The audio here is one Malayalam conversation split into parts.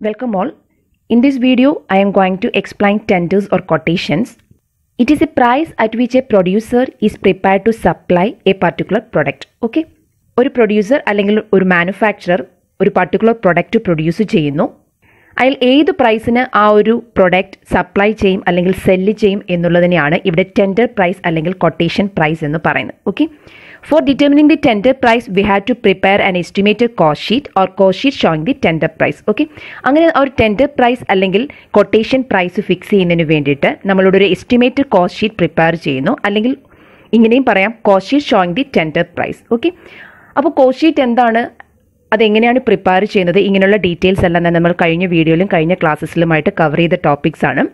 Welcome all. In this video, I am going to explain tenders or quotations. It is a price at which a producer is prepared to supply a particular product. Okay? ഒരു പ്രൊഡ്യൂസർ അല്ലെങ്കിൽ ഒരു മാനുഫാക്ചറർ ഒരു പർട്ടിക്കുലർ പ്രൊഡക്റ്റ് പ്രൊഡ്യൂസ് ചെയ്യുന്നു അയാൾ ഏത് പ്രൈസിന് ആ ഒരു പ്രൊഡക്റ്റ് സപ്ലൈ ചെയ്യും അല്ലെങ്കിൽ സെല്ല് ചെയ്യും എന്നുള്ളതിനെയാണ് ഇവിടെ ടെൻഡർ പ്രൈസ് അല്ലെങ്കിൽ കൊട്ടേഷൻ പ്രൈസ് എന്ന് പറയുന്നത് okay for determining the tender price we have to prepare an estimated cost sheet or cost sheet showing the tender price okay അങ്ങനെ ആ ഒരു ടെൻഡർ പ്രൈസ് അല്ലെങ്കിൽ കൊട്ടേഷൻ പ്രൈസ് ഫിക്സ് ചെയ്യുന്നതിന് വേണ്ടിയിട്ട് നമ്മളോട് ഒരു എസ്റ്റിമേറ്റഡ് കോസ്റ്റ് ഷീറ്റ് പ്രിപ്പയർ ചെയ്യുന്നു അല്ലെങ്കിൽ ഇങ്ങനെയും പറയാം cost sheet showing the tender price okay അപ്പോൾ കോസ്റ്റ് ഷീറ്റ് എന്താണ് അതെങ്ങനെയാണ് പ്രിപ്പയർ ചെയ്യുന്നത് ഇങ്ങനെയുള്ള ഡീറ്റെയിൽസ് എല്ലാം തന്നെ നമ്മൾ കഴിഞ്ഞ വീഡിയോയിലും കഴിഞ്ഞ ക്ലാസ്സസിലുമായിട്ട് കവർ ചെയ്ത ടോപ്പിക്സ് ആണ്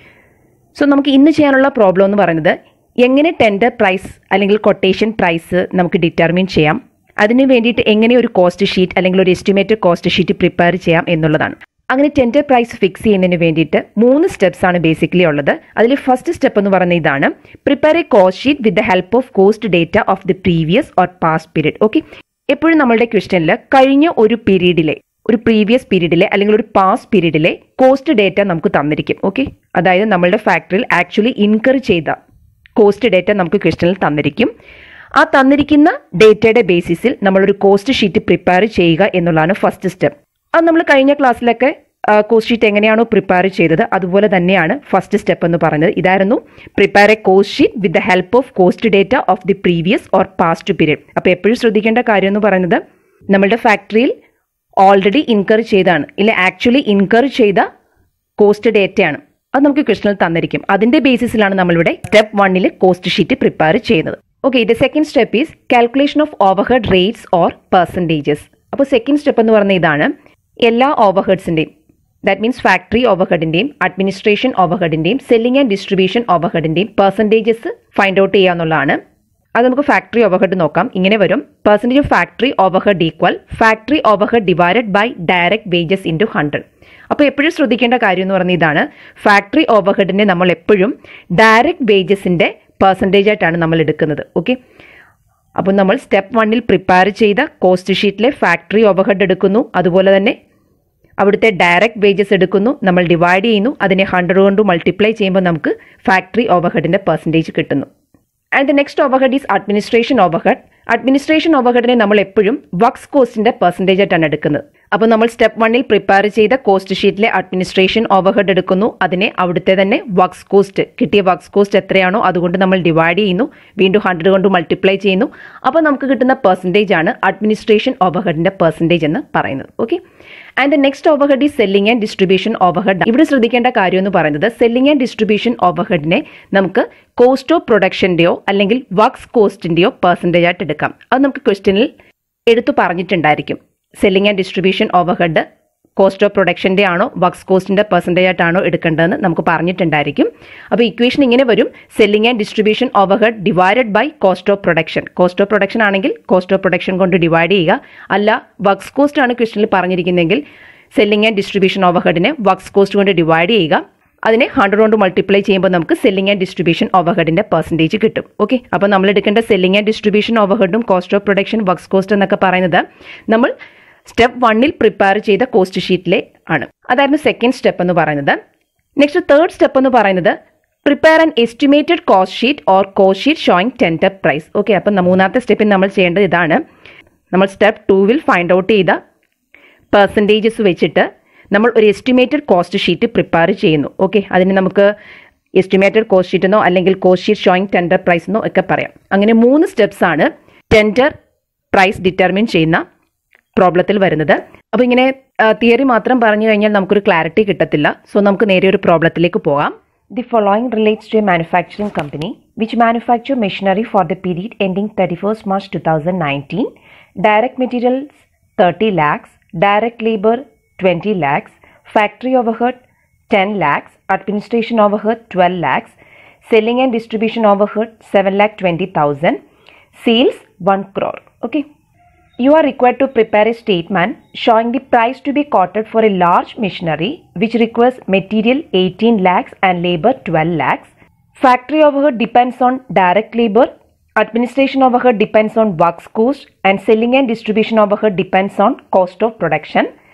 സോ നമുക്ക് ഇന്ന് ചെയ്യാനുള്ള പ്രോബ്ലം എന്ന് പറയുന്നത് എങ്ങനെ ടെൻഡർ പ്രൈസ് അല്ലെങ്കിൽ കൊട്ടേഷൻ പ്രൈസ് നമുക്ക് ഡിറ്റർമിൻ ചെയ്യാം അതിന് വേണ്ടിയിട്ട് എങ്ങനെ ഒരു കോസ്റ്റ് ഷീറ്റ് അല്ലെങ്കിൽ ഒരു എസ്റ്റിമേറ്റഡ് കോസ്റ്റ് ഷീറ്റ് പ്രിപ്പയർ ചെയ്യാം എന്നുള്ളതാണ് അങ്ങനെ ടെൻഡർ പ്രൈസ് ഫിക്സ് ചെയ്യുന്നതിന് വേണ്ടിയിട്ട് മൂന്ന് സ്റ്റെപ്സ് ആണ് ബേസിക്കലി ഉള്ളത് അതിൽ ഫസ്റ്റ് സ്റ്റെപ്പ് എന്ന് പറയുന്നത് ഇതാണ് prepare a cost sheet with the help of cost data of the previous or past period okay എപ്പോഴും നമ്മളുടെ ക്വസ്റ്റ്യനിൽ കഴിഞ്ഞ ഒരു പീരീഡിലെ ഒരു പ്രീവിയസ് പീരീഡിലെ അല്ലെങ്കിൽ ഒരു പാസ്റ്റ് പീരീഡിലെ കോസ്റ്റ് ഡേറ്റ നമുക്ക് തന്നിരിക്കും ഓക്കെ അതായത് നമ്മളുടെ ഫാക്ടറിയിൽ ആക്ച്വലി ഇൻകർ ചെയ്ത കോസ്റ്റ് ഡേറ്റ നമുക്ക് ക്വസ്റ്റ്യനിൽ തന്നിരിക്കും ആ തന്നിരിക്കുന്ന ഡേറ്റയുടെ ബേസിസിൽ നമ്മളൊരു കോസ്റ്റ് ഷീറ്റ് പ്രിപ്പയർ ചെയ്യുക എന്നുള്ളതാണ് ഫസ്റ്റ് സ്റ്റെപ്പ് അത് നമ്മൾ കഴിഞ്ഞ ക്ലാസ്സിലൊക്കെ കോസ്റ്റ് ഷീറ്റ് എങ്ങനെയാണോ പ്രിപ്പയർ ചെയ്തത് അതുപോലെ തന്നെയാണ് ഫസ്റ്റ് സ്റ്റെപ്പ് എന്ന് പറയുന്നത് ഇതായിരുന്നു prepare a cost sheet with the help of cost data of the previous or past period അപ്പോൾ എപ്പോഴും ശ്രദ്ധിക്കേണ്ട കാര്യം എന്ന് പറയുന്നത് നമ്മളുടെ ഫാക്ടറിയിൽ ഓൾറെഡി ഇൻകർ ചെയ്താണ് ഇല്ല ആക്ച്വലി ഇൻകർ ചെയ്ത കോസ്റ്റ് ഡേറ്റയാണ് അത് നമുക്ക് ക്വസ്റ്റനിൽ തന്നിരിക്കും അതിന്റെ ബേസിസിലാണ് നമ്മളിവിടെ സ്റ്റെപ്പ് വണ്ണിൽ കോസ്റ്റ് ഷീറ്റ് പ്രിപ്പയർ ചെയ്യുന്നത് okay the second step is calculation of overhead rates or percentages അപ്പോൾ സെക്കൻഡ് സ്റ്റെപ്പ് എന്ന് പറയുന്നത് ഇതാണ് എല്ലാ ഓവർഹെഡ്സിൻ്റെയും ദാറ്റ് മീൻസ് ഫാക്ടറി ഓവർഹെഡിൻ്റെയും അഡ്മിനിസ്ട്രേഷൻ ഓവർഹെഡിൻ്റെയും സെല്ലിംഗ് ആൻഡ് ഡിസ്ട്രിബ്യൂഷൻ ഓവർഹെഡിൻ്റെയും പെർസെൻറ്റേജസ് ഫൈൻഡ് ഔട്ട് ചെയ്യുക എന്നുള്ളതാണ് അത് നമുക്ക് ഫാക്ടറി ഓവർഹെഡ് നോക്കാം ഇങ്ങനെ വരും percentage of factory overhead equal factory overhead divided by direct wages into hundred അപ്പോൾ എപ്പോഴും ശ്രദ്ധിക്കേണ്ട കാര്യം എന്ന് പറയുന്നത് ഇതാണ് ഫാക്ടറി ഓവർഹെഡിനെ നമ്മൾ എപ്പോഴും ഡയറക്റ്റ് വേജസിൻ്റെ പെർസെൻറ്റേജ് ആയിട്ടാണ് നമ്മൾ എടുക്കുന്നത് ഓക്കെ അപ്പോൾ നമ്മൾ സ്റ്റെപ്പ് വണ്ണിൽ പ്രിപ്പയർ ചെയ്ത കോസ്റ്റ് ഷീറ്റിലെ ഫാക്ടറി ഓവർഹെഡ് എടുക്കുന്നു അതുപോലെ തന്നെ അവിടുത്തെ ഡയറക്റ്റ് വേജസ് എടുക്കുന്നു നമ്മൾ ഡിവൈഡ് ചെയ്യുന്നു അതിനെ ഹൺഡ്രഡ് കൊണ്ട് മൾട്ടിപ്ലൈ ചെയ്യുമ്പോൾ നമുക്ക് ഫാക്ടറി ഓവർഹെഡിൻ്റെ പെർസെൻറ്റേജ് കിട്ടുന്നു and the next overhead is administration overhead administration ഓവർഹെഡിനെ നമ്മൾ എപ്പോഴും വക്സ് കോസ്റ്റിന്റെ പെർസെൻറ്റേജ് ആയിട്ടാണ് എടുക്കുന്നത് അപ്പോൾ നമ്മൾ സ്റ്റെപ്പ് വണ്ണിൽ പ്രിപ്പയർ ചെയ്ത കോസ്റ്റ് ഷീറ്റിലെ അഡ്മിനിസ്ട്രേഷൻ ഓവർഹെഡ് എടുക്കുന്നു അതിനെ അവിടുത്തെ തന്നെ വക്സ് കോസ്റ്റ് കിട്ടിയ വക്സ് കോസ്റ്റ് എത്രയാണോ അതുകൊണ്ട് നമ്മൾ ഡിവൈഡ് ചെയ്യുന്നു വീണ്ടും ഹൺഡ്രഡ് കൊണ്ട് മൾട്ടിപ്ലൈ ചെയ്യുന്നു അപ്പോൾ നമുക്ക് കിട്ടുന്ന പെർസെൻറ്റേജ് ആണ് അഡ്മിനിസ്ട്രേഷൻ ഓവർഹെഡിന്റെ പെർസെൻറ്റേജ് എന്ന് പറയുന്നത് okay and the next overhead ഈ സെല്ലിംഗ് ആൻഡ് ഡിസ്ട്രിബ്യൂഷൻ ഓവർഹെഡ് ഇവിടെ ശ്രദ്ധിക്കേണ്ട കാര്യം എന്ന് പറയുന്നത് സെല്ലിംഗ് ആൻഡ് ഡിസ്ട്രിബ്യൂഷൻ ഓവർഹെഡിനെ നമുക്ക് കോസ്റ്റ് ഓഫ് പ്രൊഡക്ഷൻ്റെയോ അല്ലെങ്കിൽ വക്സ് കോസ്റ്റിൻ്റെയോ പെർസെൻറ്റേജ് ആയിട്ട് എടുക്കാം അത് നമുക്ക് ക്വസ്റ്റ്യനിൽ എടുത്തു പറഞ്ഞിട്ടുണ്ടായിരിക്കും selling and distribution overhead cost of പ്രൊഡക്ഷൻ്റെ ആണോ വക്സ് കോസ്റ്റിൻ്റെ പെർസെൻറ്റേജ് ആയിട്ടാണോ എടുക്കേണ്ടതെന്ന് നമുക്ക് പറഞ്ഞിട്ടുണ്ടായിരിക്കും അപ്പോൾ ഇക്വേഷൻ ഇങ്ങനെ വരും selling and distribution overhead divided by cost of production cost of production ആണെങ്കിൽ കോസ്റ്റ് ഓഫ് പ്രൊഡക്ഷൻ കൊണ്ട് ഡിവൈഡ് ചെയ്യുക അല്ല വക്സ് കോസ്റ്റ് ആണ് ക്വസ്റ്റനിൽ പറഞ്ഞിരിക്കുന്നതെങ്കിൽ സെല്ലിംഗ് ആൻഡ് ഡിസ്ട്രിബ്യൂഷൻ ഓവർഹെഡിനെ വക്സ് കോസ്റ്റ് കൊണ്ട് ഡിവൈഡ് ചെയ്യുക അതിനെ ഹൺഡ്രഡ് കൊണ്ട് മൾട്ടിപ്ലൈ ചെയ്യുമ്പോൾ നമുക്ക് സെല്ലിംഗ് ആൻഡ് ഡിസ്ട്രിബ്യൂഷൻ ഓവർഹെഡിന്റെ പെർസെൻറ്റേജ് കിട്ടും ഓക്കെ അപ്പോൾ നമ്മൾ എടുക്കേണ്ട സെല്ലിംഗ് ആൻഡ് ഡിസ്ട്രിബ്യൂഷൻ ഓവർഹെഡും cost of production works cost എന്നൊക്കെ പറയുന്നത് നമ്മൾ സ്റ്റെപ്പ് വണ്ണിൽ പ്രിപ്പയർ ചെയ്ത കോസ്റ്റ് ഷീറ്റിലെ ആണ് അതായിരുന്നു സെക്കൻഡ് സ്റ്റെപ്പ് എന്ന് പറയുന്നത് നെക്സ്റ്റ് തേർഡ് സ്റ്റെപ്പ് എന്ന് പറയുന്നത് prepare an estimated cost sheet or cost sheet showing tender price okay അപ്പം മൂന്നാമത്തെ സ്റ്റെപ്പിൽ നമ്മൾ ചെയ്യേണ്ടത് ഇതാണ് നമ്മൾ സ്റ്റെപ്പ് ടൂവിൽ ഫൈൻഡ് ഔട്ട് ചെയ്ത പെർസെൻറ്റേജസ് വെച്ചിട്ട് നമ്മൾ ഒരു എസ്റ്റിമേറ്റഡ് കോസ്റ്റ് ഷീറ്റ് പ്രിപ്പയർ ചെയ്യുന്നു ഓക്കെ അതിന് നമുക്ക് എസ്റ്റിമേറ്റഡ് കോസ്റ്റ് ഷീറ്റ് എന്നോ അല്ലെങ്കിൽ cost sheet showing tender price എന്നോ ഒക്കെ പറയാം അങ്ങനെ മൂന്ന് സ്റ്റെപ്സ് ആണ് ടെൻഡർ പ്രൈസ് ഡിറ്റർമിൻ ചെയ്യുന്ന പ്രോബ്ലത്തിൽ വരുന്നത് അപ്പോൾ ഇങ്ങനെ തിയറി മാത്രം പറഞ്ഞു കഴിഞ്ഞാൽ നമുക്കൊരു ക്ലാരിറ്റി കിട്ടത്തില്ല സോ നമുക്ക് നേരെ ഒരു പ്രോബ്ലത്തിലേക്ക് പോകാം the following relates to a manufacturing company which manufacture machinery for the period ending thirty first March two thousand nineteen direct materials thirty lakhs direct labour twenty lakhs factory overhead ten lakhs administration overhead twelve lakhs selling and distribution overhead seven lakh twenty thousand sales one crore okay You are required to prepare a statement showing the price to be quoted for a large machinery which requires material 18 lakhs and labor 12 lakhs. Factory overhead depends on direct labor. Administration overhead depends on works cost and selling and distribution overhead depends on cost of production.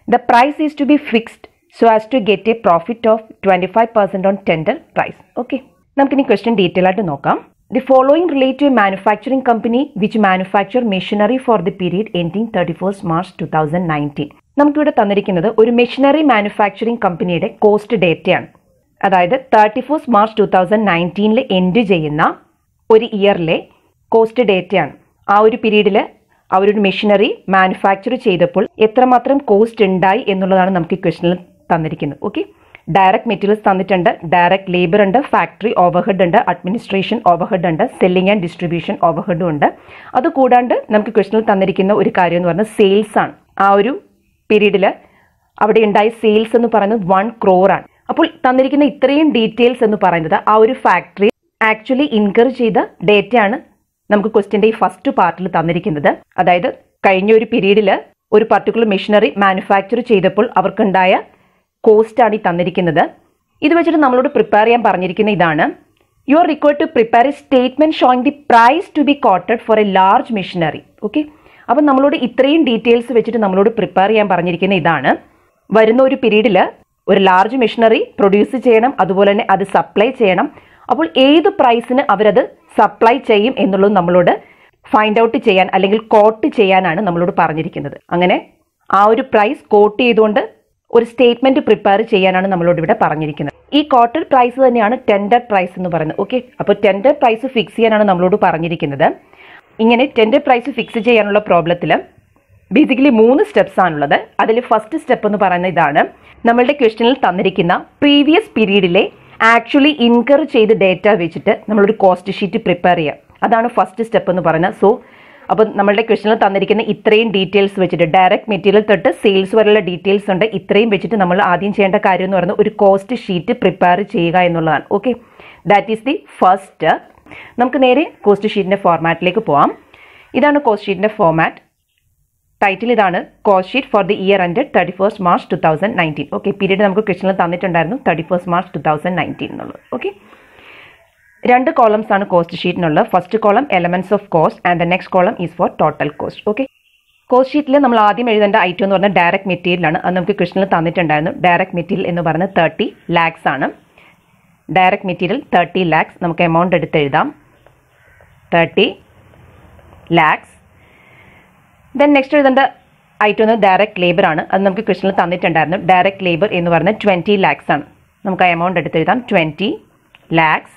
The price is to be fixed so as to get a profit of twenty five percent on tender price okay നമുക്കിനി ക്വസ്റ്റ്യൻ ഡീറ്റെയിൽ ആയിട്ട് നോക്കാം the following relate to a manufacturing company which manufacture machinery for the period ending thirty first March two thousand nineteen നമുക്കിവിടെ തന്നിരിക്കുന്നത് ഒരു മെഷീനറി മാനുഫാക്ചറിംഗ് കമ്പനിയുടെ കോസ്റ്റ് ഡേറ്റയാണ് അതായത് thirty first March two thousand നയൻറ്റീനിൽ എൻഡ് ചെയ്യുന്ന ഒരു ഇയറിലെ കോസ്റ്റ് ഡേറ്റയാണ് ആ ഒരു പീരീഡിൽ അവരൊരു മെഷീനറി മാനുഫാക്ചർ ചെയ്തപ്പോൾ എത്രമാത്രം കോസ്റ്റ് ഉണ്ടായി എന്നുള്ളതാണ് നമുക്ക് ഈ ക്വസ്റ്റനിൽ തന്നിരിക്കുന്നത് ഓക്കെ ഡയറക്റ്റ് മെറ്റീരിയൽസ് തന്നിട്ടുണ്ട് ഡയറക്റ്റ് ലേബർ ഉണ്ട് ഫാക്ടറി ഓവർഹെഡ് ഉണ്ട് അഡ്മിനിസ്ട്രേഷൻ ഓവർഹെഡ് ഉണ്ട് സെല്ലിംഗ് ആൻഡ് ഡിസ്ട്രിബ്യൂഷൻ ഓവർഹെഡും ഉണ്ട് അതുകൂടാണ്ട് നമുക്ക് ക്വസ്റ്റനിൽ തന്നിരിക്കുന്ന ഒരു കാര്യം എന്ന് പറഞ്ഞാൽ സെയിൽസ് ആണ് ആ ഒരു പീരീഡിൽ അവിടെ ഉണ്ടായ സെയിൽസ് എന്ന് പറയുന്നത് വൺ ക്രോർ ആണ് അപ്പോൾ തന്നിരിക്കുന്ന ഇത്രയും ഡീറ്റെയിൽസ് എന്ന് പറയുന്നത് ആ ഒരു ഫാക്ടറി ആക്ച്വലി ഇൻകർ ചെയ്ത ഡേറ്റയാണ് നമുക്ക് ക്വസ്റ്റിന്റെ ഈ ഫസ്റ്റ് പാർട്ടിൽ തന്നിരിക്കുന്നത് അതായത് കഴിഞ്ഞ ഒരു പീരീഡിൽ ഒരു പർട്ടിക്കുലർ മെഷീനറി മാനുഫാക്ചർ ചെയ്തപ്പോൾ അവർക്കുണ്ടായ കോസ്റ്റ് ആണ് ഈ തന്നിരിക്കുന്നത് ഇത് വെച്ചിട്ട് നമ്മളോട് പ്രിപ്പയർ ചെയ്യാൻ പറഞ്ഞിരിക്കുന്ന ഇതാണ് you are required to prepare a statement showing the price to be quoted for a large machinery okay അപ്പം നമ്മളോട് ഇത്രയും ഡീറ്റെയിൽസ് വെച്ചിട്ട് നമ്മളോട് പ്രിപ്പയർ ചെയ്യാൻ പറഞ്ഞിരിക്കുന്ന ഇതാണ് വരുന്ന ഒരു പീരീഡിൽ ഒരു ലാർജ് മെഷീനറി പ്രൊഡ്യൂസ് ചെയ്യണം അതുപോലെ തന്നെ അത് സപ്ലൈ ചെയ്യണം അപ്പോൾ ഏത് പ്രൈസിന് അവരത് സപ്ലൈ ചെയ്യും എന്നുള്ളത് നമ്മളോട് ഫൈൻഡ് ഔട്ട് ചെയ്യാൻ അല്ലെങ്കിൽ കോട്ട് ചെയ്യാനാണ് നമ്മളോട് പറഞ്ഞിരിക്കുന്നത് അങ്ങനെ ആ ഒരു പ്രൈസ് കോട്ട് ചെയ്തുകൊണ്ട് ഒരു സ്റ്റേറ്റ്മെന്റ് പ്രിപ്പയർ ചെയ്യാനാണ് നമ്മളോട് ഇവിടെ പറഞ്ഞിരിക്കുന്നത് ഈ കോട്ടഡ് പ്രൈസ് തന്നെയാണ് ടെൻഡർ പ്രൈസ് എന്ന് പറയുന്നത് ഓക്കെ അപ്പോൾ ടെൻഡർ പ്രൈസ് ഫിക്സ് ചെയ്യാനാണ് നമ്മളോട് പറഞ്ഞിരിക്കുന്നത് ഇങ്ങനെ ടെൻഡർ പ്രൈസ് ഫിക്സ് ചെയ്യാനുള്ള പ്രോബ്ലത്തിൽ ബേസിക്കലി മൂന്ന് സ്റ്റെപ്സ് ആണുള്ളത് അതിൽ ഫസ്റ്റ് സ്റ്റെപ്പ് എന്ന് പറയുന്നത് ഇതാണ് നമ്മളുടെ ക്വസ്റ്റനിൽ തന്നിരിക്കുന്ന പ്രീവിയസ് പീരീഡിലെ ആക്ച്വലി ഇൻകർ ചെയ്ത് ഡേറ്റ വെച്ചിട്ട് നമ്മളൊരു കോസ്റ്റ് ഷീറ്റ് പ്രിപ്പയർ ചെയ്യുക അതാണ് ഫസ്റ്റ് സ്റ്റെപ്പ് എന്ന് പറയുന്നത് സോ അപ്പോൾ നമ്മളുടെ ക്വസ്റ്റനിൽ തന്നിരിക്കുന്ന ഇത്രയും ഡീറ്റെയിൽസ് വെച്ചിട്ട് ഡയറക്റ്റ് മെറ്റീരിയൽ തൊട്ട് സെയിൽസ് വരെയുള്ള ഡീറ്റെയിൽസ് ഉണ്ട് ഇത്രയും വെച്ചിട്ട് നമ്മൾ ആദ്യം ചെയ്യേണ്ട കാര്യം എന്ന് പറയുന്നത് ഒരു കോസ്റ്റ് ഷീറ്റ് പ്രിപ്പയർ ചെയ്യുക എന്നുള്ളതാണ് okay that is the first നമുക്ക് നേരെ കോസ്റ്റ് ഷീറ്റിന്റെ ഫോർമാറ്റിലേക്ക് പോവാം ഇതാണ് കോസ്റ്റ് ഷീറ്റിന്റെ ഫോർമാറ്റ് ടൈറ്റിൽ ഇതാണ് cost sheet for the year end thirty first March two thousand nineteen okay period നമുക്ക് ക്വസ്റ്റനിൽ തന്നിട്ടുണ്ടായിരുന്നു thirty first March two thousand nineteen എന്നുള്ളത് ഓക്കെ രണ്ട് കോളംസ് ആണ് കോസ്റ്റ് ഷീറ്റിനുള്ളത് first column elements of cost and the next column is for total cost okay cost ഷീറ്റിൽ നമ്മൾ ആദ്യം എഴുതേണ്ട ഐറ്റം എന്ന് പറഞ്ഞാൽ ഡയറക്റ്റ് മെറ്റീരിയൽ ആണ് അത് നമുക്ക് ക്വസ്റ്റനിൽ തന്നിട്ടുണ്ടായിരുന്നു ഡയറക്റ്റ് മെറ്റീരിയൽ എന്ന് പറയുന്നത് തേർട്ടി ലാക്സ് ആണ് ഡയറക്റ്റ് മെറ്റീരിയൽ തേർട്ടി ലാക്സ് നമുക്ക് എമൗണ്ട് എടുത്ത് എഴുതാം തേർട്ടി ലാക്സ് ദെൻ നെക്സ്റ്റ് എഴുതേണ്ട ഐറ്റം എന്ന് ഡയറക്റ്റ് ലേബർ ആണ് അത് നമുക്ക് ക്വസ്റ്റനിൽ തന്നിട്ടുണ്ടായിരുന്നു ഡയറക്റ്റ് ലേബർ എന്ന് പറയുന്നത് ട്വൻറ്റി ലാക്സ് ആണ് നമുക്ക് ആ എമൗണ്ട് എടുത്ത് എഴുതാം ട്വൻറ്റി ലാക്സ്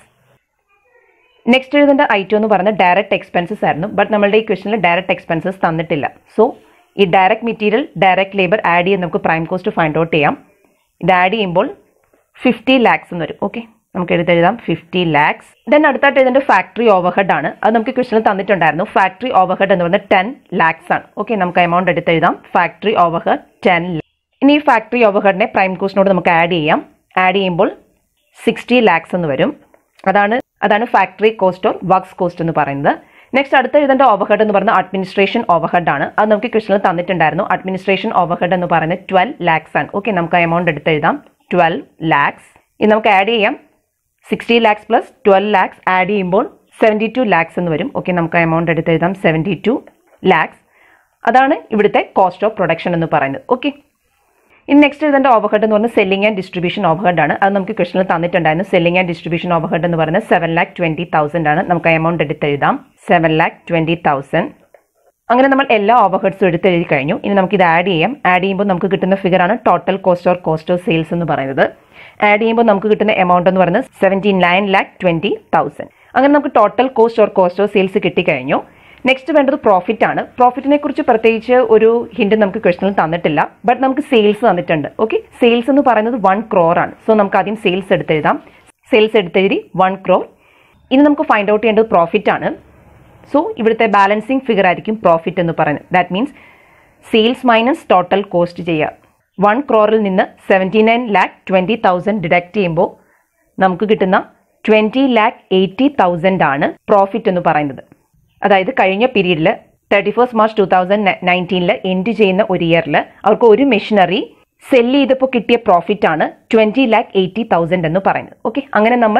നെക്സ്റ്റ് എഴുതേണ്ട ഐറ്റം എന്ന് പറയുന്നത് ഡയറക്റ്റ് എക്സ്പെൻസസ് ആയിരുന്നു ബട്ട് നമ്മളുടെ ഈ ക്വസ്റ്റനിൽ ഡയറക്റ്റ് എക്സ്പെൻസസ് തന്നിട്ടില്ല സോ ഈ direct material direct labour add ചെയ്ത് നമുക്ക് പ്രൈം കോസ്റ്റ് ഫൈൻഡ് ഔട്ട് ചെയ്യാം ഇത് ആഡ് ചെയ്യുമ്പോൾ ഫിഫ്റ്റി ലാക്സ് എന്ന് വരും ഓക്കെ നമുക്ക് എഴുതെഴുതാം ഫിഫ്റ്റി ലാക്സ് ദെൻ അടുത്തായിട്ട് എഴുതേണ്ട ഫാക്ടറി ഓവർഹെഡ് ആണ് അത് നമുക്ക് ക്വസ്റ്റനിൽ തന്നിട്ടുണ്ടായിരുന്നു ഫാക്ടറി ഓവർഹെഡ് എന്ന് പറയുന്നത് ടെൻ ലാക്സ് ആണ് ഓക്കെ നമുക്ക് എമൗണ്ട് എടുത്തെഴുതാം ഫാക്ടറി ഓവർഹെഡ് ടെൻ ഇനി ഈ ഫാക്ടറി ഓവർഹെഡിനെ പ്രൈം കോസ്റ്റിനോട് നമുക്ക് ആഡ് ചെയ്യാം ആഡ് ചെയ്യുമ്പോൾ സിക്സ്റ്റി ലാക്സ് എന്ന് വരും അതാണ് അതാണ് factory cost or works cost എന്ന് പറയുന്നത് നെക്സ്റ്റ് അടുത്ത എഴുതേണ്ട ഓവർഹെഡ് എന്ന് പറയുന്നത് അഡ്മിനിസ്ട്രേഷൻ ഓവർഹെഡ് ആണ് അത് നമുക്ക് ക്വസ്റ്റനിൽ തന്നിട്ടുണ്ടായിരുന്നു അഡ്മിനിസ്ട്രേഷൻ ഓവർഹെഡ് എന്ന് പറയുന്നത് ട്വൽവ് ലാക്സ് ആണ് ഓക്കെ നമുക്ക് ആ എമൗണ്ട് എടുത്ത് എഴുതാം ട്വൽവ് ലാക്സ് ഇനി നമുക്ക് ആഡ് ചെയ്യാം sixty lakhs plus twelve lakhs add ചെയ്യുമ്പോൾ സെവൻറ്റി ടു ലാക്സ് എന്ന് വരും ഓക്കെ നമുക്ക് ആ എമൗണ്ട് എടുത്ത് എഴുതാം സെവൻറ്റി ടു ലാക്സ് അതാണ് ഇവിടുത്തെ കോസ്റ്റ് ഓഫ് പ്രൊഡക്ഷൻ എന്ന് പറയുന്നത് ഓക്കെ ഇനി നെക്സ്റ്റ് എഴുതേണ്ട ഓവർഹെഡ് എന്ന് പറഞ്ഞാൽ സെല്ലിംഗ് ആൻഡ് ഡിസ്ട്രിബ്യൂഷൻ ഓവർഹെഡ് ആണ് അത് നമുക്ക് ക്വസ്റ്റനിൽ തന്നിട്ടുണ്ടായിരുന്നു സെല്ലിംഗ് ആൻഡ് ഡിസ്ട്രിബ്യൂഷൻ ഓവർഹെഡ് എന്ന് പറയുന്നത് സെവൻ ലാക്ക് ട്വന്റി തൗസൻഡ് ആണ് നമുക്ക് ആ എമൗണ്ട് എടുത്ത് എഴുതാം സെവൻ ലാക്ക് ട്വന്റി തൗസൻഡ് അങ്ങനെ നമ്മൾ എല്ലാ ഓവർഹെഡ്സും എടുത്ത് എഴുതി കഴിഞ്ഞു ഇനി നമുക്ക് ഇത് ആഡ് ചെയ്യാം ആഡ് ചെയ്യുമ്പോൾ നമുക്ക് കിട്ടുന്ന ഫിഗർ ആണ് total cost or cost of sales എന്ന് പറയുന്നത് ആഡ് ചെയ്യുമ്പോൾ നമുക്ക് കിട്ടുന്ന എമൗണ്ട് എന്ന് പറയുന്നത് seventy nine lakh twenty thousand അങ്ങനെ നമുക്ക് total cost or cost of sales കിട്ടിക്കഴിഞ്ഞു നെക്സ്റ്റ് വേണ്ടത് പ്രോഫിറ്റ് ആണ് പ്രോഫിറ്റിനെ കുറിച്ച് പ്രത്യേകിച്ച് ഒരു ഹിന്റ് നമുക്ക് ക്വസ്റ്റനിൽ തന്നിട്ടില്ല ബട്ട് നമുക്ക് സെയിൽസ് തന്നിട്ടുണ്ട് ഓക്കെ സെയിൽസ് എന്ന് പറയുന്നത് വൺ ക്രോർ ആണ് സോ നമുക്ക് ആദ്യം സെയിൽസ് എടുത്തെഴുതാം സെയിൽസ് എടുത്തെഴുതി വൺ ക്രോർ ഇനി നമുക്ക് ഫൈൻഡ് ഔട്ട് ചെയ്യേണ്ടത് പ്രോഫിറ്റ് ആണ് സോ ഇവിടുത്തെ ബാലൻസിങ് ഫിഗർ ആയിരിക്കും പ്രോഫിറ്റ് എന്ന് പറയുന്നത് that means sales minus total cost ചെയ്യുക വൺ ക്രോറിൽ നിന്ന് seventy nine lakh twenty thousand deduct ചെയ്യുമ്പോൾ നമുക്ക് കിട്ടുന്ന ട്വൻറ്റി ലാക്ക് എയ്റ്റി തൗസൻഡ് ആണ് പ്രോഫിറ്റ് എന്ന് പറയുന്നത് അതായത് കഴിഞ്ഞ പീരീഡിൽ thirty first March two thousand നയൻറ്റീനിൽ എൻഡ് ചെയ്യുന്ന ഒരു ഇയറിൽ അവർക്ക് ഒരു മെഷീനറി സെല്ല് ചെയ്തപ്പോൾ കിട്ടിയ പ്രോഫിറ്റ് ആണ് ട്വൻറ്റി ലാക്ക് എയ്റ്റി തൗസൻഡ് എന്ന് പറയുന്നത് ഓക്കെ അങ്ങനെ നമ്മൾ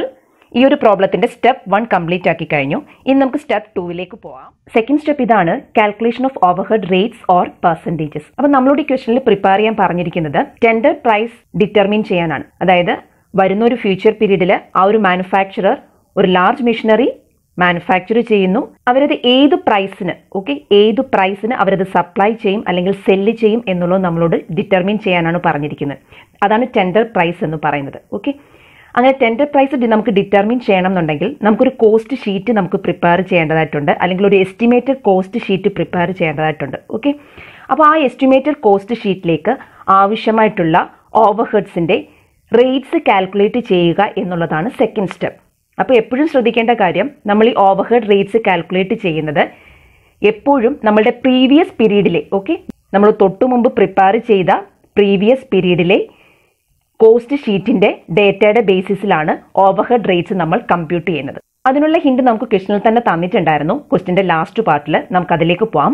ഈ ഒരു പ്രോബ്ലത്തിന്റെ സ്റ്റെപ്പ് വൺ കംപ്ലീറ്റ് ആക്കി കഴിഞ്ഞു ഇനി നമുക്ക് സ്റ്റെപ്പ് ടൂവിലേക്ക് പോവാം സെക്കൻഡ് സ്റ്റെപ്പ് ഇതാണ് calculation of overhead rates or percentages അപ്പൊ നമ്മളോട് ഈ ക്വസ്റ്റനിൽ പ്രിപ്പയർ ചെയ്യാൻ പറഞ്ഞിരിക്കുന്നത് ടെൻഡർ പ്രൈസ് ഡിറ്റർമിൻ ചെയ്യാനാണ് അതായത് വരുന്ന ഒരു ഫ്യൂച്ചർ പീരീഡിൽ ആ ഒരു മാനുഫാക്ചറർ ഒരു ലാർജ് മെഷീനറി മാനുഫാക്ചർ ചെയ്യുന്നു അവരത് ഏത് പ്രൈസിന് ഓക്കെ ഏത് പ്രൈസിന് അവരത് സപ്ലൈ ചെയ്യും അല്ലെങ്കിൽ സെല്ല് ചെയ്യും എന്നുള്ളത് നമ്മളോട് ഡിറ്റർമിൻ ചെയ്യാനാണ് പറഞ്ഞിരിക്കുന്നത് അതാണ് ടെൻഡർ പ്രൈസ് എന്ന് പറയുന്നത് ഓക്കെ അങ്ങനെ ടെൻഡർ പ്രൈസ് നമുക്ക് ഡിറ്റർമിൻ ചെയ്യണം എന്നുണ്ടെങ്കിൽ നമുക്കൊരു കോസ്റ്റ് ഷീറ്റ് നമുക്ക് പ്രിപ്പയർ ചെയ്യേണ്ടതായിട്ടുണ്ട് അല്ലെങ്കിൽ ഒരു എസ്റ്റിമേറ്റഡ് കോസ്റ്റ് ഷീറ്റ് പ്രിപ്പയർ ചെയ്യേണ്ടതായിട്ടുണ്ട് ഓക്കെ അപ്പോൾ ആ എസ്റ്റിമേറ്റഡ് കോസ്റ്റ് ഷീറ്റിലേക്ക് ആവശ്യമായിട്ടുള്ള ഓവർഹെഡ്സിൻ്റെ റേറ്റ്സ് കാൽക്കുലേറ്റ് ചെയ്യുക എന്നുള്ളതാണ് സെക്കൻഡ് സ്റ്റെപ്പ് അപ്പോൾ എപ്പോഴും ശ്രദ്ധിക്കേണ്ട കാര്യം നമ്മൾ ഈ ഓവർഹെഡ് റേറ്റ്സ് കാൽക്കുലേറ്റ് ചെയ്യുന്നത് എപ്പോഴും നമ്മളുടെ പ്രീവിയസ് പീരീഡിലെ ഓക്കെ നമ്മൾ തൊട്ടു മുമ്പ് പ്രിപ്പയർ ചെയ്ത പ്രീവിയസ് പീരീഡിലെ കോസ്റ്റ് ഷീറ്റിന്റെ ഡേറ്റയുടെ ബേസിസിലാണ് ഓവർഹെഡ് റേറ്റ്സ് നമ്മൾ കമ്പ്യൂട്ട് ചെയ്യുന്നത് അതിനുള്ള ഹിന്റ് നമുക്ക് ക്വസ്റ്റിനിൽ തന്നെ തന്നിട്ടുണ്ടായിരുന്നു ക്വസ്റ്റിന്റെ ലാസ്റ്റ് പാർട്ടിൽ നമുക്ക് അതിലേക്ക് പോവാം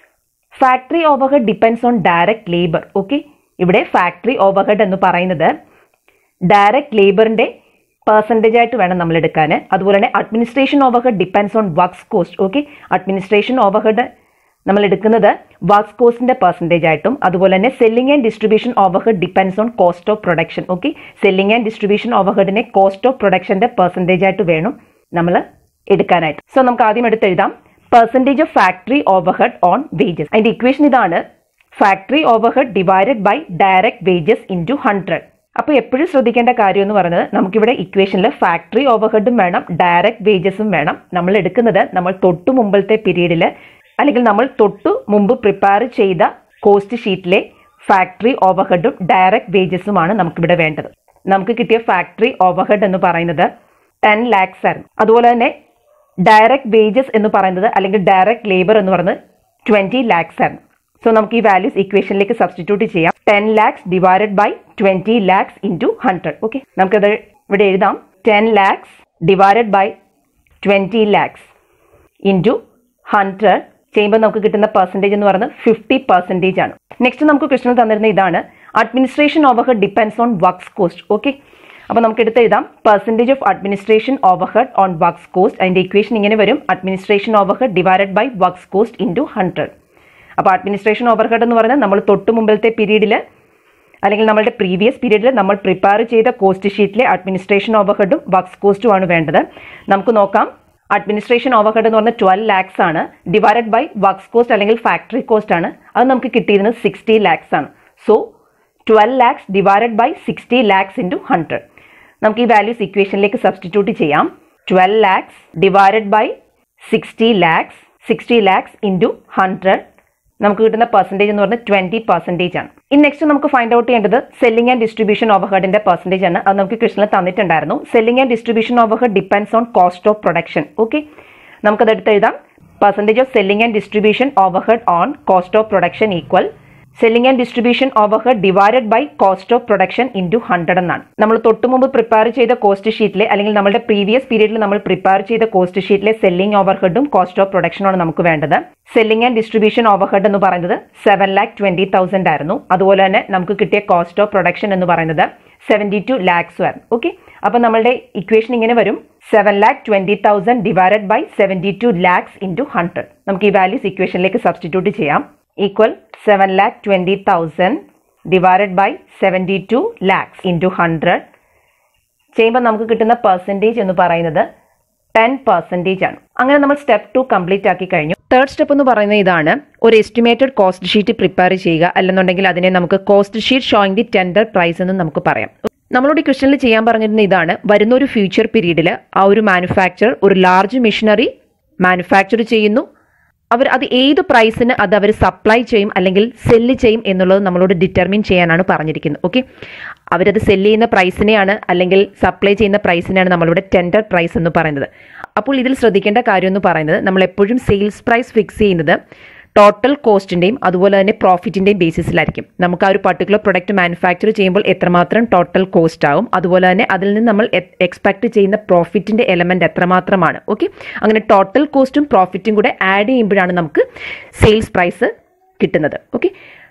factory overhead depends on direct labour okay ഇവിടെ ഫാക്ടറി ഓവർഹെഡ് എന്ന് പറയുന്നത് ഡയറക്റ്റ് ലേബറിന്റെ പെർസെൻറ്റേജ് ആയിട്ട് വേണം നമ്മൾ എടുക്കാൻ അതുപോലെ തന്നെ administration overhead depends on works cost okay administration overhead നമ്മൾ എടുക്കുന്നത് വർക്ക്സ് കോസ്റ്റിന്റെ പെർസെൻറ്റേജ് ആയിട്ടും അതുപോലെ തന്നെ selling and distribution overhead depends on cost of production okay selling and distribution ഓവർഹെഡിനെ കോസ്റ്റ് ഓഫ് പ്രൊഡക്ഷന്റെ പെർസെൻറ്റേജ് ആയിട്ട് വേണം നമ്മൾ എടുക്കാനായിട്ട് സോ നമുക്ക് ആദ്യം എടുത്ത് എഴുതാം percentage of factory overhead on wages അതിന്റെ ഇക്വേഷൻ ഇതാണ് factory overhead divided by direct wages into hundred അപ്പോൾ എപ്പോഴും ശ്രദ്ധിക്കേണ്ട കാര്യം എന്ന് പറയുന്നത് നമുക്കിവിടെ ഇക്വേഷനിൽ ഫാക്ടറി ഓവർഹെഡും വേണം ഡയറക്റ്റ് വേജസും വേണം നമ്മൾ എടുക്കുന്നത് നമ്മൾ തൊട്ടു മുമ്പത്തെ പീരീഡിൽ അല്ലെങ്കിൽ നമ്മൾ തൊട്ടു മുമ്പ് പ്രിപ്പയർ ചെയ്ത കോസ്റ്റ് ഷീറ്റിലെ ഫാക്ടറി ഓവർഹെഡും ഡയറക്റ്റ് വേജസുമാണ് നമുക്കിവിടെ വേണ്ടത് നമുക്ക് കിട്ടിയ ഫാക്ടറി ഓവർഹെഡ് എന്ന് പറയുന്നത് ടെൻ ലാക്സ് ആയിരുന്നു അതുപോലെ തന്നെ ഡയറക്റ്റ് വേജസ് എന്ന് പറയുന്നത് അല്ലെങ്കിൽ ഡയറക്റ്റ് ലേബർ എന്ന് പറയുന്നത് ട്വന്റി ലാക്സ് ആയിരുന്നു സോ നമുക്ക് ഈ വാല്യൂസ് ഇക്വേഷനിലേക്ക് സബ്സ്റ്റിറ്റ്യൂട്ട് ചെയ്യാം ten lakhs divided by twenty lakhs into hundred okay നമുക്കത് ഇവിടെ എഴുതാം ten lakhs divided by twenty lakhs into hundred ചെയ്യുമ്പോൾ നമുക്ക് കിട്ടുന്ന പെർസെൻറ്റേജ് എന്ന് പറയുന്നത് ഫിഫ്റ്റി പെർസെൻറ്റേജ് ആണ് നെക്സ്റ്റ് നമുക്ക് ക്വസ്റ്റൻ തന്നിരുന്ന ഇതാണ് administration overhead depends on works cost okay അപ്പോൾ നമുക്ക് എടുത്ത് എഴുതാം percentage of administration overhead on works cost അതിന്റെ ഇക്വേഷൻ ഇങ്ങനെ വരും administration overhead divided by works cost into hundred അപ്പോൾ അഡ്മിനിസ്ട്രേഷൻ ഓവർഹെഡ് എന്ന് പറയുന്നത് നമ്മൾ തൊട്ട് മുമ്പത്തെ പീരീഡിൽ അല്ലെങ്കിൽ നമ്മളുടെ പ്രീവിയസ് പീരീഡിൽ നമ്മൾ പ്രിപ്പയർ ചെയ്ത കോസ്റ്റ് ഷീറ്റിലെ അഡ്മിനിസ്ട്രേഷൻ ഓവർഹെഡും വർക്ക്സ് കോസ്റ്റും ആണ് വേണ്ടത് നമുക്ക് നോക്കാം അഡ്മിനിസ്ട്രേഷൻ ഓവർഹെഡ് എന്ന് പറഞ്ഞാൽ ട്വൽവ് ലാക്സ് ആണ് ഡിവൈഡഡ് ബൈ വർക്ക്സ് കോസ്റ്റ് അല്ലെങ്കിൽ ഫാക്ടറി കോസ്റ്റ് ആണ് അത് നമുക്ക് കിട്ടിയിരുന്നത് സിക്സ്റ്റി ലാക്സ് ആണ് so twelve lakhs divided by sixty lakhs into hundred നമുക്ക് ഈ വാല്യൂസ് ഇക്വേഷനിലേക്ക് സബ്സ്റ്റിറ്റ്യൂട്ട് ചെയ്യാം twelve lakhs divided by sixty lakhs sixty lakhs into hundred നമുക്ക് കിട്ടുന്ന പെർസെൻറ്റേജ് എന്ന് പറഞ്ഞാൽ ട്വന്റി പെർസെൻറ്റേജ് ആണ് ഇനി നെക്സ്റ്റ് നമുക്ക് ഫൈൻഡ് ഔട്ട് ചെയ്യേണ്ടത് സെല്ലിംഗ് ആൻഡ് ഡിസ്ട്രിബ്യൂഷൻ ഓവർഹെഡിന്റെ പെർസെൻറ്റേജ് ആണ് അത് നമുക്ക് ക്വസ്റ്റിനിൽ തന്നിട്ടുണ്ടായിരുന്നു selling and distribution overhead depends on cost of production okay നമുക്കത് എടുത്ത് എഴുതാം percentage of selling and distribution overhead on cost of production equal selling and distribution overhead divided by cost of production into hundred എന്നാണ് നമ്മൾ തൊട്ട് മുമ്പ് പ്രിപ്പയർ ചെയ്ത കോസ്റ്റ് ഷീറ്റിലെ അല്ലെങ്കിൽ നമ്മുടെ പ്രീവിയസ് പീരീഡിൽ നമ്മൾ പ്രിപ്പയർ ചെയ്ത കോസ്റ്റ് ഷീറ്റിലെ സെല്ലിംഗ് ഓവർഹെഡും കോസ്റ്റ് ഓഫ് പ്രൊഡക്ഷനുമാണ് നമുക്ക് വേണ്ടത് സെല്ലിംഗ് ആൻഡ് ഡിസ്ട്രിബ്യൂഷൻ ഓവർഹെഡ് എന്ന് പറയുന്നത് സെവൻ ലാക്ക് ട്വന്റി തൗസൻഡ് ആയിരുന്നു അതുപോലെ തന്നെ നമുക്ക് കിട്ടിയ കോസ്റ്റ് ഓഫ് പ്രൊഡക്ഷൻ എന്ന് പറയുന്നത് സെവൻറ്റി ടു ലാക്സ് ആയിരുന്നു ഓക്കെ അപ്പോൾ നമ്മളുടെ ഇക്വേഷൻ ഇങ്ങനെ വരും seven lakh twenty thousand divided by seventy two lakhs into hundred നമുക്ക് ഈ വാല്യൂസ് ഇക്വേഷനിലേക്ക് സബ്സ്റ്റിറ്റ്യൂട്ട് ചെയ്യാം equal seven lakh twenty thousand divided by seventy two lakhs into hundred ചെയ്യുമ്പോൾ നമുക്ക് കിട്ടുന്ന പെർസെൻറ്റേജ് എന്ന് പറയുന്നത് ടെൻ പെർസെൻറ്റേജ് ആണ് അങ്ങനെ നമ്മൾ സ്റ്റെപ്പ് ടു കംപ്ലീറ്റ് ആക്കി കഴിഞ്ഞു തേർഡ് സ്റ്റെപ്പ് എന്ന് പറയുന്നത് ഇതാണ് ഒരു എസ്റ്റിമേറ്റഡ് കോസ്റ്റ് ഷീറ്റ് പ്രിപ്പയർ ചെയ്യുക അല്ലെന്നുണ്ടെങ്കിൽ അതിനെ നമുക്ക് cost sheet showing the tender price എന്ന് നമുക്ക് പറയാം നമ്മളോട് ഈ ക്വസ്റ്റനിൽ ചെയ്യാൻ പറഞ്ഞിരുന്ന ഇതാണ് വരുന്ന ഒരു ഫ്യൂച്ചർ പീരീഡിൽ ആ ഒരു മാനുഫാക്ചർ ഒരു ലാർജ് മെഷീനറി മാനുഫാക്ചർ ചെയ്യുന്നു അവർ അത് ഏത് പ്രൈസിന് അത് അവർ സപ്ലൈ ചെയ്യും അല്ലെങ്കിൽ സെല്ല് ചെയ്യും എന്നുള്ളത് നമ്മളോട് ഡിറ്റർമിൻ ചെയ്യാനാണ് പറഞ്ഞിരിക്കുന്നത് ഓക്കെ അവരത് സെല്ല് ചെയ്യുന്ന പ്രൈസിനെയാണ് അല്ലെങ്കിൽ സപ്ലൈ ചെയ്യുന്ന പ്രൈസിനെയാണ് നമ്മളിവിടെ ടെൻഡർ പ്രൈസ് എന്ന് പറയുന്നത് അപ്പോൾ ഇതിൽ ശ്രദ്ധിക്കേണ്ട കാര്യം എന്ന് പറയുന്നത് നമ്മൾ എപ്പോഴും സെയിൽസ് പ്രൈസ് ഫിക്സ് ചെയ്യുന്നത് ടോട്ടൽ കോസ്റ്റിൻ്റെയും അതുപോലെ തന്നെ പ്രോഫിറ്റിൻ്റെയും ബേസിസിലായിരിക്കും നമുക്ക് ആ ഒരു പർട്ടിക്കുലർ പ്രൊഡക്റ്റ് മാനുഫാക്ചർ ചെയ്യുമ്പോൾ എത്രമാത്രം ടോട്ടൽ കോസ്റ്റ് ആവും അതുപോലെ തന്നെ അതിൽ നിന്ന് നമ്മൾ എക്സ്പെക്ട് ചെയ്യുന്ന പ്രോഫിറ്റിൻ്റെ എലമെൻറ്റ് എത്രമാത്രമാണ് ഓക്കെ അങ്ങനെ ടോട്ടൽ കോസ്റ്റും പ്രോഫിറ്റും കൂടെ ആഡ് ചെയ്യുമ്പോഴാണ് നമുക്ക് സെയിൽസ് പ്രൈസ് കിട്ടുന്നത് ഓക്കെ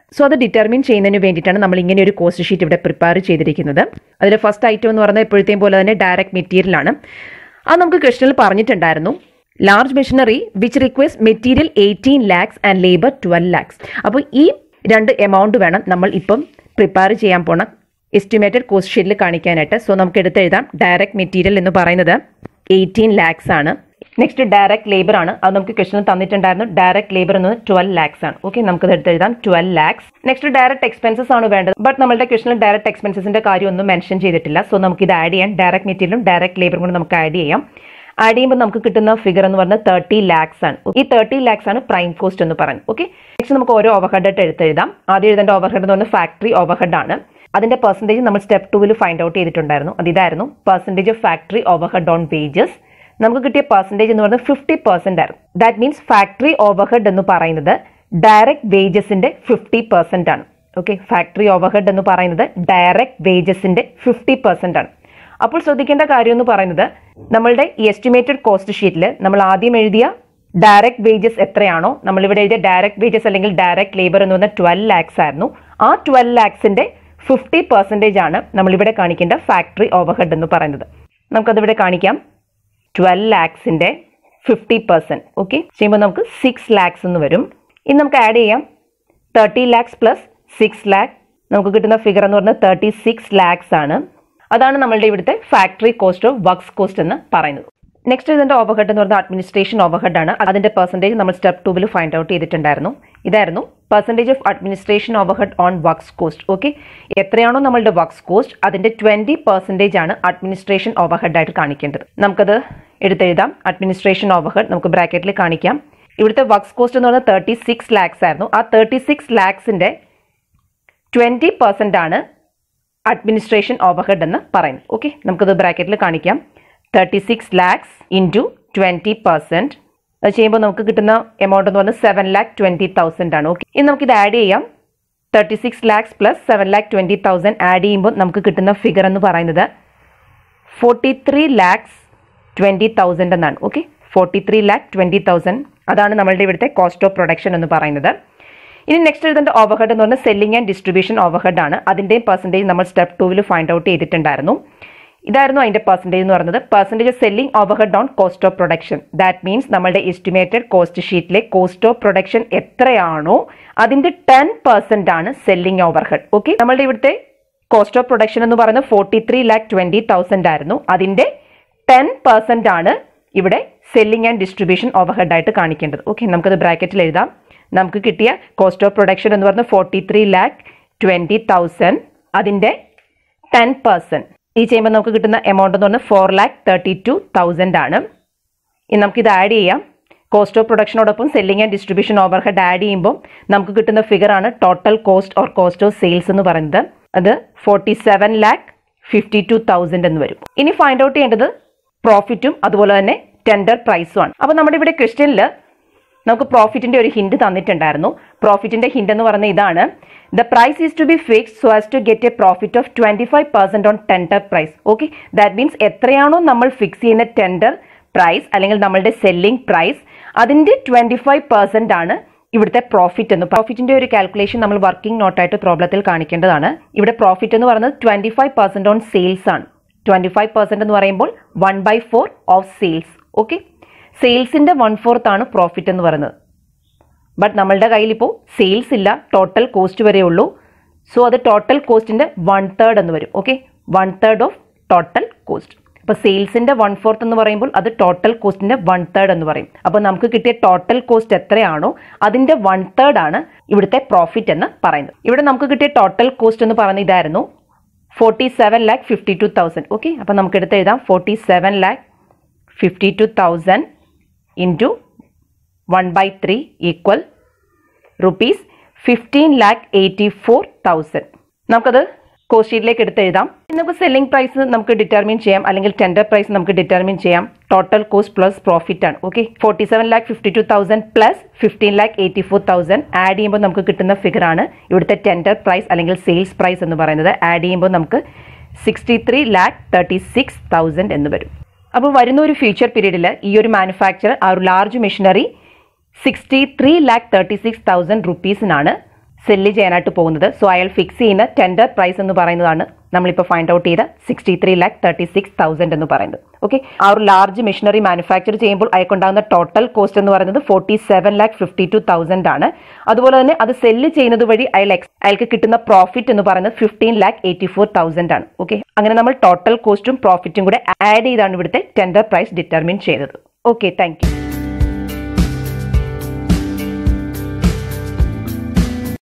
സോ അത് ഡിറ്റർമിൻ ചെയ്യുന്നതിന് വേണ്ടിയിട്ടാണ് നമ്മൾ ഇങ്ങനെ ഒരു കോസ്റ്റ് ഷീറ്റ് ഇവിടെ പ്രിപ്പയർ ചെയ്തിരിക്കുന്നത് അതിൽ ഫസ്റ്റ് ഐറ്റം എന്ന് പറയുന്നത് എപ്പോഴത്തെയും പോലെ തന്നെ ഡയറക്റ്റ് മെറ്റീരിയൽ ആണ് അത് നമുക്ക് ക്വസ്റ്റനിൽ പറഞ്ഞിട്ടുണ്ടായിരുന്നു large machinery which request material eighteen lakhs and labour twelve lakhs അപ്പോൾ ഈ രണ്ട് എമൗണ്ട് വേണം നമ്മൾ ഇപ്പം പ്രിപ്പയർ ചെയ്യാൻ പോണ എസ്റ്റിമേറ്റഡ് കോസ്റ്റ് ഷീറ്റിൽ കാണിക്കാനായിട്ട് സോ നമുക്ക് എടുത്തെഴുതാം ഡയറക്റ്റ് മെറ്റീരിയൽ എന്ന് പറയുന്നത് എയ്റ്റീൻ ലാക്സ് ആണ് നെക്സ്റ്റ് ഡയറക്റ്റ് ലേബർ ആണ് അത് നമുക്ക് ക്വസ്റ്റൻ തന്നിട്ടുണ്ടായിരുന്നു ഡയറക്റ്റ് ലേബർ എന്നത് ട്വൽവ് ലാക്സ് ആണ് ഓക്കെ നമുക്ക് എടുത്ത് എഴുതാം twelve lakhs next direct expenses ആണ് വേണ്ടത് ബട്ട് നമ്മളുടെ ക്വസ്റ്റനിൽ ഡയറക്റ്റ് എക്സ്പെൻസസിന്റെ കാര്യം ഒന്നും മെൻഷൻ ചെയ്തിട്ടില്ല സോ നമുക്ക് ഇത് ആഡ് ചെയ്യാം ഡയറക്റ്റ് മെറ്റീരിയലും ഡയറക്റ്റ് ലേബറും കൂടെ നമുക്ക് ആഡ് ചെയ്യാം ആഡ് ചെയ്യുമ്പോൾ നമുക്ക് കിട്ടുന്ന ഫിഗർ എന്ന് പറയുന്നത് തേർട്ടി ലാക്സ് ആണ് ഈ തേർട്ടി ലാക്സ് ആണ് പ്രൈം കോസ്റ്റ് എന്ന് പറയുന്നത് ഓക്കെ നെക്സ്റ്റ് നമുക്ക് ഓരോ ഓവർഹെഡ് ആയിട്ട് എടുത്തെഴുതാം ആദ്യം എഴുതേണ്ട ഓവർഹെഡ് എന്ന് പറയുന്നത് ഫാക്ടറി ഓവർഹെഡ് ആണ് അതിന്റെ പെർസെൻറ്റേജ് നമ്മൾ സ്റ്റെപ്പ് ടൂവിൽ ഫൈൻഡ് ഔട്ട് ചെയ്തിട്ടുണ്ടായിരുന്നു അത് ഇതായിരുന്നു percentage of factory overhead on wages നമുക്ക് കിട്ടിയ പെർസെൻറ്റേജ് എന്ന് പറയുന്നത് ഫിഫ്റ്റി പെർസെന്റ് ആയിരുന്നു ദാറ്റ് മീൻസ് ഫാക്ടറി ഓവർഹെഡ് എന്ന് പറയുന്നത് ഡയറക്റ്റ് വേജസിന്റെ ഫിഫ്റ്റി പെർസെന്റ് ആണ് ഓക്കെ ഫാക്ടറി ഓവർഹെഡ് എന്ന് പറയുന്നത് ഡയറക്റ്റ് വേജസിന്റെ ഫിഫ്റ്റി പെർസെന്റ് ആണ് അപ്പോൾ ശ്രദ്ധിക്കേണ്ട കാര്യം എന്ന് പറയുന്നത് നമ്മളുടെ ഈ എസ്റ്റിമേറ്റഡ് കോസ്റ്റ് ഷീറ്റിൽ നമ്മൾ ആദ്യം എഴുതിയ ഡയറക്റ്റ് വേജസ് എത്രയാണോ നമ്മളിവിടെ എഴുതിയ ഡയറക്റ്റ് വേജസ് അല്ലെങ്കിൽ ഡയറക്റ്റ് ലേബർ എന്ന് പറഞ്ഞാൽ ട്വൽവ് ലാക്സ് ആയിരുന്നു ആ ട്വൽവ് ലാക്സിന്റെ ഫിഫ്റ്റി പെർസെൻറ്റേജ് ആണ് നമ്മളിവിടെ കാണിക്കേണ്ട ഫാക്ടറി ഓവർഹെഡ് എന്ന് പറയുന്നത് നമുക്കതിവിടെ കാണിക്കാം ട്വൽവ് ലാക്സിന്റെ ഫിഫ്റ്റി പെർസെന്റ് ഓക്കെ ചെയ്യുമ്പോൾ നമുക്ക് സിക്സ് ലാക്സ് എന്ന് വരും ഇനി നമുക്ക് ആഡ് ചെയ്യാം thirty lakhs plus six lakh നമുക്ക് കിട്ടുന്ന ഫിഗർ എന്ന് പറയുന്നത് തേർട്ടി സിക്സ് ലാക്സ് ആണ് അതാണ് നമ്മളുടെ ഇവിടുത്തെ factory cost of works cost എന്ന് പറയുന്നത് നെക്സ്റ്റ് ഇതിന്റെ ഓവർഹെഡ് എന്ന് പറയുന്നത് അഡ്മിനിസ്ട്രേഷൻ ഓവർഹെഡ് ആണ് അതിന്റെ പെർസെൻറ്റേജ് നമ്മൾ സ്റ്റെപ്പ് ടൂവിൽ ഫൈൻഡ് ഔട്ട് ചെയ്തിട്ടുണ്ടായിരുന്നു ഇതായിരുന്നു percentage of administration overhead on works cost okay എത്രയാണോ നമ്മളുടെ വർക്ക്സ് കോസ്റ്റ് അതിന്റെ ട്വന്റി പെർസെൻറ്റേജ് ആണ് അഡ്മിനിസ്ട്രേഷൻ ഓവർഹെഡ് ആയിട്ട് കാണിക്കേണ്ടത് നമുക്കത് എടുത്തെഴുതാം അഡ്മിനിസ്ട്രേഷൻ ഓവർഹെഡ് നമുക്ക് ബ്രാക്കറ്റിൽ കാണിക്കാം ഇവിടുത്തെ വർക്ക്സ് കോസ്റ്റ് എന്ന് പറയുന്നത് തേർട്ടി സിക്സ് ലാക്സ് ആയിരുന്നു ആ തേർട്ടി സിക്സ് ലാക്സിന്റെ ട്വന്റി പെർസെന്റ് ആണ് അഡ്മിനിസ്ട്രേഷൻ ഓവർഹെഡ് എന്ന് പറയുന്നത് ഓക്കെ നമുക്കത് ബ്രാക്കറ്റിൽ കാണിക്കാം thirty six lakhs into twenty percent അത് ചെയ്യുമ്പോൾ നമുക്ക് കിട്ടുന്ന എമൗണ്ട് എന്ന് പറയുന്നത് സെവൻ ലാക്ക് ട്വന്റി തൗസൻഡ് ആണ് ഓക്കെ ഇനി നമുക്കിത് ആഡ് ചെയ്യാം thirty six lakhs plus seven lakh twenty thousand add ചെയ്യുമ്പോൾ നമുക്ക് കിട്ടുന്ന ഫിഗർ എന്ന് പറയുന്നത് forty three lakhs twenty thousand എന്നാണ് okay forty three lakh twenty thousand അതാണ് നമ്മളുടെ ഇവിടുത്തെ കോസ്റ്റ് ഓഫ് പ്രൊഡക്ഷൻ എന്ന് പറയുന്നത് ഇനി നെക്സ്റ്റ് എഴുതേണ്ട ഓവർഹെഡ് എന്ന് പറഞ്ഞാൽ സെല്ലിംഗ് ആൻഡ് ഡിസ്ട്രിബ്യൂഷൻ ഓവർഹെഡ് ആണ് അതിൻ്റെയും പെർസെൻറ്റേജ് നമ്മൾ സ്റ്റെപ്പ് ടൂവിൽ ഫൈൻഡ് ഔട്ട് ചെയ്തിട്ടുണ്ടായിരുന്നു ഇതായിരുന്നു അതിന്റെ പെർസെൻറ്റേജ് എന്ന് പറയുന്നത് percentage selling overhead on cost of production that means നമ്മുടെ എസ്റ്റിമേറ്റഡ് കോസ്റ്റ് ഷീറ്റിലെ കോസ്റ്റ് ഓഫ് പ്രൊഡക്ഷൻ എത്രയാണോ അതിന്റെ ടെൻ പെർസെന്റ് ആണ് സെല്ലിംഗ് ഓവർഹെഡ് ഓക്കെ നമ്മളുടെ ഇവിടുത്തെ കോസ്റ്റ് ഓഫ് പ്രൊഡക്ഷൻ എന്ന് പറയുന്നത് forty three lakh twenty thousand ആയിരുന്നു അതിന്റെ ടെൻ പെർസെന്റ് ആണ് ഇവിടെ സെല്ലിംഗ് ആൻഡ് ഡിസ്ട്രിബ്യൂഷൻ ഓവർഹെഡ് ആയിട്ട് കാണിക്കേണ്ടത് ഓക്കെ നമുക്കത് ബ്രാക്കറ്റിൽ എഴുതാം നമുക്ക് കിട്ടിയ കോസ്റ്റ് ഓഫ് പ്രൊഡക്ഷൻ എന്ന് പറയുന്നത് forty three lakh twenty thousand അതിന്റെ ടെൻ പെർസെന്റ് ഈ ചെയ്യുമ്പോൾ നമുക്ക് കിട്ടുന്ന എമൗണ്ട് എന്ന് പറഞ്ഞാൽ four lakh thirty two thousand ആണ് ഇനി നമുക്കിത് ആഡ് ചെയ്യാം കോസ്റ്റ് ഓഫ് പ്രൊഡക്ഷനോടൊപ്പം selling and distribution overhead add ചെയ്യുമ്പോൾ നമുക്ക് കിട്ടുന്ന ഫിഗർ ആണ് total cost or cost of sales എന്ന് പറയുന്നത് അത് forty seven lakh fifty two thousand എന്ന് വരും ഇനി ഫൈൻഡ് ഔട്ട് ചെയ്യേണ്ടത് പ്രോഫിറ്റും അതുപോലെ തന്നെ ടെൻഡർ പ്രൈസും ആണ് അപ്പോൾ നമ്മുടെ ഇവിടെ ക്വസ്റ്റ്യനിൽ നമുക്ക് പ്രോഫിറ്റിന്റെ ഒരു ഹിന്റ് തന്നിട്ടുണ്ടായിരുന്നു പ്രോഫിറ്റിന്റെ ഹിന്റ് എന്ന് പറയുന്നത് ഇതാണ് the price is to be fix so as to get a profit of twenty five percent on tender price okay that means എത്രയാണോ നമ്മൾ ഫിക്സ് ചെയ്യുന്ന ടെൻഡർ പ്രൈസ് അല്ലെങ്കിൽ നമ്മളുടെ സെല്ലിംഗ് പ്രൈസ് അതിന്റെ ട്വന്റി ഫൈവ് പെർസെന്റ് ആണ് ഇവിടുത്തെ പ്രോഫിറ്റ് എന്ന് പ്രോഫിറ്റിന്റെ ഒരു കാൽക്കുലേഷൻ നമ്മൾ വർക്കിംഗ് നോട്ടായിട്ട് പ്രോബ്ലത്തിൽ കാണിക്കേണ്ടതാണ് ഇവിടെ പ്രോഫിറ്റ് എന്ന് പറയുന്നത് twenty five percent on sales ആണ് ട്വന്റി ഫൈവ് പെർസെന്റ് എന്ന് പറയുമ്പോൾ one by four of sales okay സെയിൽസിന്റെ വൺ ഫോർത്ത് ആണ് പ്രോഫിറ്റ് എന്ന് പറയുന്നത് ബട്ട് നമ്മളുടെ കയ്യിൽ ഇപ്പോൾ സെയിൽസ് ഇല്ല ടോട്ടൽ കോസ്റ്റ് വരെ ഉള്ളൂ സോ അത് ടോട്ടൽ കോസ്റ്റിന്റെ വൺ തേർഡ് എന്ന് വരും okay one third of total cost അപ്പൊ സെയിൽസിന്റെ വൺ ഫോർത്ത് എന്ന് പറയുമ്പോൾ അത് ടോട്ടൽ കോസ്റ്റിന്റെ വൺ തേർഡ് എന്ന് പറയും അപ്പൊ നമുക്ക് കിട്ടിയ ടോട്ടൽ കോസ്റ്റ് എത്രയാണോ അതിന്റെ വൺ തേർഡ് ആണ് ഇവിടുത്തെ പ്രോഫിറ്റ് എന്ന് പറയുന്നത് ഇവിടെ നമുക്ക് കിട്ടിയ ടോട്ടൽ കോസ്റ്റ് എന്ന് പറയുന്നത് ഇതായിരുന്നു forty seven lakh fifty two thousand okay അപ്പൊ നമുക്ക് എടുത്ത് എഴുതാം forty seven lakh fifty two thousand into one by three equal rupees fifteen lakh eighty four thousand നമുക്കത് കോസ്റ്റ് ഷീറ്റിലേക്ക് എടുത്ത് എഴുതാം നമുക്ക് സെല്ലിംഗ് പ്രൈസ് നമുക്ക് ഡിറ്റർമിൻ ചെയ്യാം അല്ലെങ്കിൽ ടെൻഡർ പ്രൈസ് നമുക്ക് ഡിറ്റർമിൻ ചെയ്യാം ടോട്ടൽ കോസ്റ്റ് പ്ലസ് പ്രോഫിറ്റ് ആണ് okay forty seven lakh fifty two thousand plus fifteen lakh eighty four thousand add ചെയ്യുമ്പോൾ നമുക്ക് കിട്ടുന്ന ഫിഗർ ആണ് ഇവിടുത്തെ ടെൻഡർ പ്രൈസ് അല്ലെങ്കിൽ സെയിൽസ് പ്രൈസ് എന്ന് പറയുന്നത് ആഡ് ചെയ്യുമ്പോൾ നമുക്ക് sixty three lakh thirty six thousand എന്ന് വരും അപ്പോൾ വരുന്ന ഒരു ഫ്യൂച്ചർ പീരീഡിൽ ഈ ഒരു മാനുഫാക്ചർ ആ ഒരു large machinery sixty three lakh thirty six thousand റുപ്പീസിനാണ് സെല്ല് ചെയ്യാനായിട്ട് പോകുന്നത് സോ അയാൾ ഫിക്സ് ചെയ്യുന്ന ടെൻഡർ പ്രൈസ് എന്ന് പറയുന്നതാണ് നമ്മളിപ്പോൾ ഫൈൻഡ് ഔട്ട് ചെയ്ത sixty three lakh thirty six thousand എന്ന് പറയുന്നത് ഓക്കെ ആ ഒരു ലാർജ് മെഷീനറി മാനുഫാക്ചർ ചെയ്യുമ്പോൾ അയാൾക്കുണ്ടാകുന്ന ടോട്ടൽ കോസ്റ്റ് എന്ന് പറയുന്നത് forty seven lakh fifty two thousand ആണ് അതുപോലെ തന്നെ അത് സെല്ല് ചെയ്യുന്നത് വഴി അയാൾ എക്സ് അയാൾക്ക് കിട്ടുന്ന പ്രോഫിറ്റ് എന്ന് പറയുന്നത് fifteen lakh eighty four thousand ആണ് ഓക്കെ അങ്ങനെ നമ്മൾ ടോട്ടൽ കോസ്റ്റും പ്രോഫിറ്റും കൂടെ ആഡ് ചെയ്താണ് ഇവിടുത്തെ ടെൻഡർ പ്രൈസ് ഡിറ്റർമിൻ ചെയ്തത് ഓക്കെ താങ്ക് യു